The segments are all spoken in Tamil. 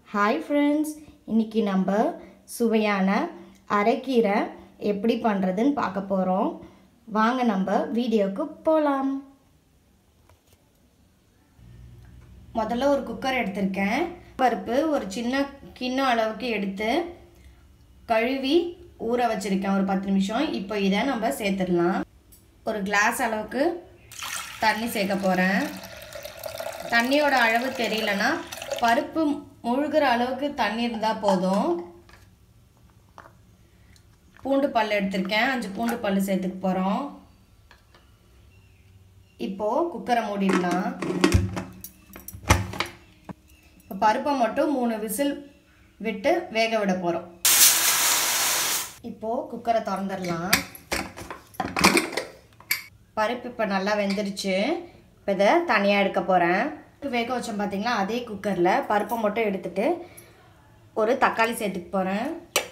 ஹாய் ஃப்ரெண்ட்ஸ் இன்னைக்கு நம்ம சுவையான அரைக்கீரை எப்படி பண்ணுறதுன்னு பார்க்க போகிறோம் வாங்க நம்ம வீடியோவுக்கு போகலாம் முதல்ல ஒரு குக்கர் எடுத்திருக்கேன் பருப்பு ஒரு சின்ன கிண்ணம் அளவுக்கு எடுத்து கழுவி ஊற வச்சுருக்கேன் ஒரு பத்து நிமிஷம் இப்போ இதை நம்ம சேர்த்துடலாம் ஒரு கிளாஸ் அளவுக்கு தண்ணி சேர்க்க போகிறேன் தண்ணியோட அளவு தெரியலனா பருப்பு முழுகிற அளவுக்கு தண்ணி இருந்தால் போதும் பூண்டு பல் எடுத்திருக்கேன் அஞ்சு பூண்டு பல் சேர்த்துக்க போகிறோம் இப்போது குக்கரை மூடிடலாம் இப்போ பருப்பை மட்டும் மூணு விசில் விட்டு வேக விட போகிறோம் இப்போது குக்கரை திறந்துடலாம் பருப்பு இப்போ நல்லா வெந்துருச்சு இப்போ இதை தனியாக எடுக்க போகிறேன் வேக வச்சோம் பார்த்தீங்களா அதே குக்கரில் பருப்பை மட்டும் எடுத்துட்டு ஒரு தக்காளி சேர்த்துக்க போகிறேன்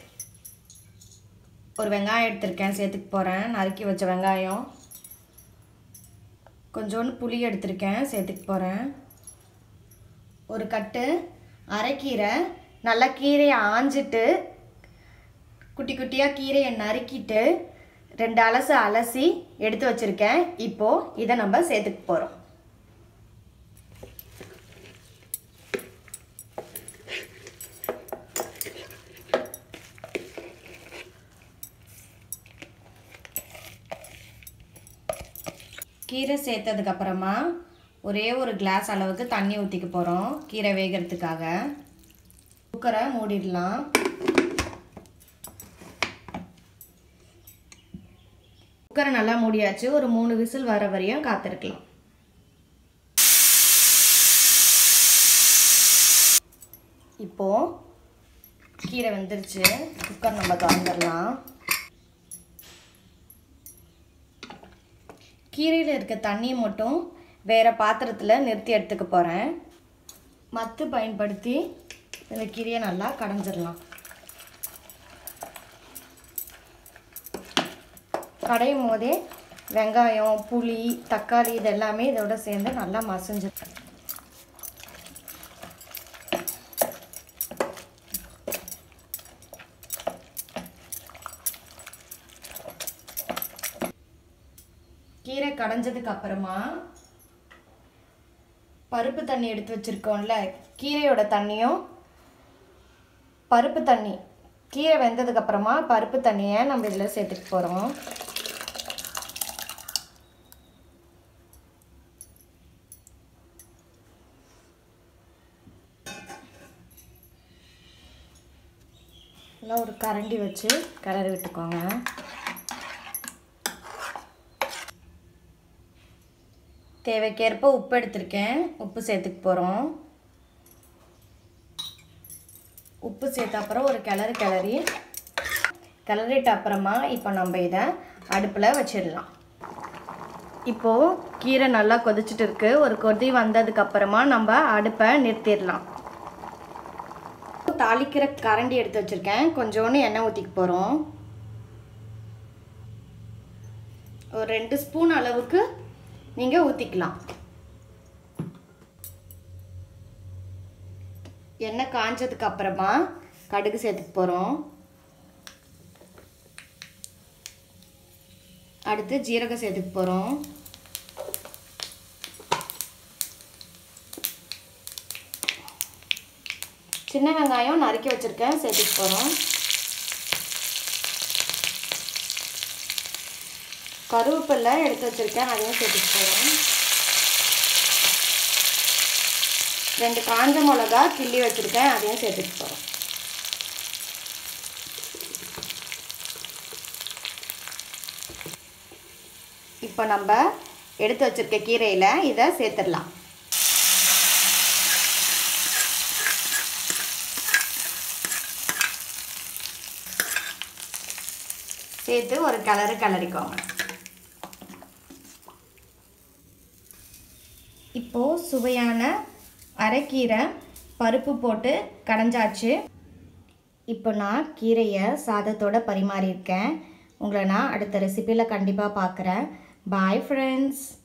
ஒரு வெங்காயம் எடுத்திருக்கேன் சேர்த்துக்க போகிறேன் நறுக்கி வச்ச வெங்காயம் கொஞ்சோண்டு புளி எடுத்திருக்கேன் சேர்த்துக்க போகிறேன் ஒரு கட்டு அரைக்கீரை நல்லா கீரையை ஆஞ்சிட்டு குட்டி குட்டியாக கீரையை நறுக்கிட்டு ரெண்டு அலசு அலசி எடுத்து வச்சுருக்கேன் இப்போது இதை நம்ம சேர்த்துக்க போகிறோம் கீரை சேர்த்ததுக்கப்புறமா ஒரே ஒரு கிளாஸ் அளவுக்கு தண்ணி ஊற்றிக்க போகிறோம் கீரை வேகிறதுக்காக குக்கரை மூடிடலாம் குக்கரை நல்லா மூடியாச்சு ஒரு மூணு விசில் வர வரையும் காத்திருக்கலாம் இப்போது கீரை வெந்துருச்சு குக்கர் நம்ம திறந்துடலாம் கீரையில் இருக்க தண்ணியை மட்டும் வேறு பாத்திரத்தில் நிறுத்தி எடுத்துக்க போகிறேன் மத்து பயன்படுத்தி இந்த கீரையை நல்லா கடைஞ்சிடலாம் கடையும் போதே வெங்காயம் புளி தக்காளி இது எல்லாமே இதோட சேர்ந்து நல்லா மசிஞ்சு கீரை கடைஞ்சதுக்கு அப்புறமா பருப்பு தண்ணி எடுத்து வச்சுருக்கோம்ல கீரையோட தண்ணியும் பருப்பு தண்ணி கீரை வெந்ததுக்கப்புறமா பருப்பு தண்ணியை நம்ம இதில் சேர்த்துக்க போகிறோம் நல்லா ஒரு கரண்டி வச்சு கிளறி விட்டுக்கோங்க தேவைக்கேற்ப உப்பு எடுத்திருக்கேன் உப்பு சேர்த்துக்க போகிறோம் உப்பு சேர்த்த அப்புறம் ஒரு கிளறு கிளறி கிளறிட்ட அப்புறமா இப்போ நம்ம இதை அடுப்பில் வச்சிடலாம் இப்போது கீரை நல்லா கொதிச்சுட்டு இருக்கு ஒரு கொதி வந்ததுக்கப்புறமா நம்ம அடுப்பை நிறுத்திடலாம் தாளிக்கிற கரண்டி எடுத்து வச்சுருக்கேன் கொஞ்சோண்டு எண்ணெய் ஊற்றிக்க போகிறோம் ஒரு ரெண்டு ஸ்பூன் அளவுக்கு நீங்கள் ஊற்றிக்கலாம் எண்ணெய் காஞ்சதுக்கு அப்புறமா கடுகு சேர்த்துக்க போகிறோம் அடுத்து ஜீரகம் சேர்த்துக்க போகிறோம் சின்ன வெங்காயம் நறுக்கி வச்சுருக்கேன் சேர்த்துக்க போகிறோம் கருவேப்பிலை எடுத்து வச்சுருக்கேன் அதையும் சேர்த்துக்க போகிறோம் ரெண்டு காஞ்ச மிளகா கிள்ளி வச்சுருக்கேன் அதையும் சேர்த்துக்க போகிறோம் இப்போ நம்ம எடுத்து வச்சுருக்க கீரையில் இதை சேர்த்துடலாம் சேர்த்து ஒரு கலரு கலரிக்கோங்க இப்போது சுவையான அரைக்கீரை பருப்பு போட்டு கடைஞ்சாச்சு இப்போ நான் கீரையை சாதத்தோட பரிமாறியிருக்கேன் உங்களை நான் அடுத்த ரெசிப்பியில் கண்டிப்பாக பார்க்குறேன் பாய் ஃப்ரெண்ட்ஸ்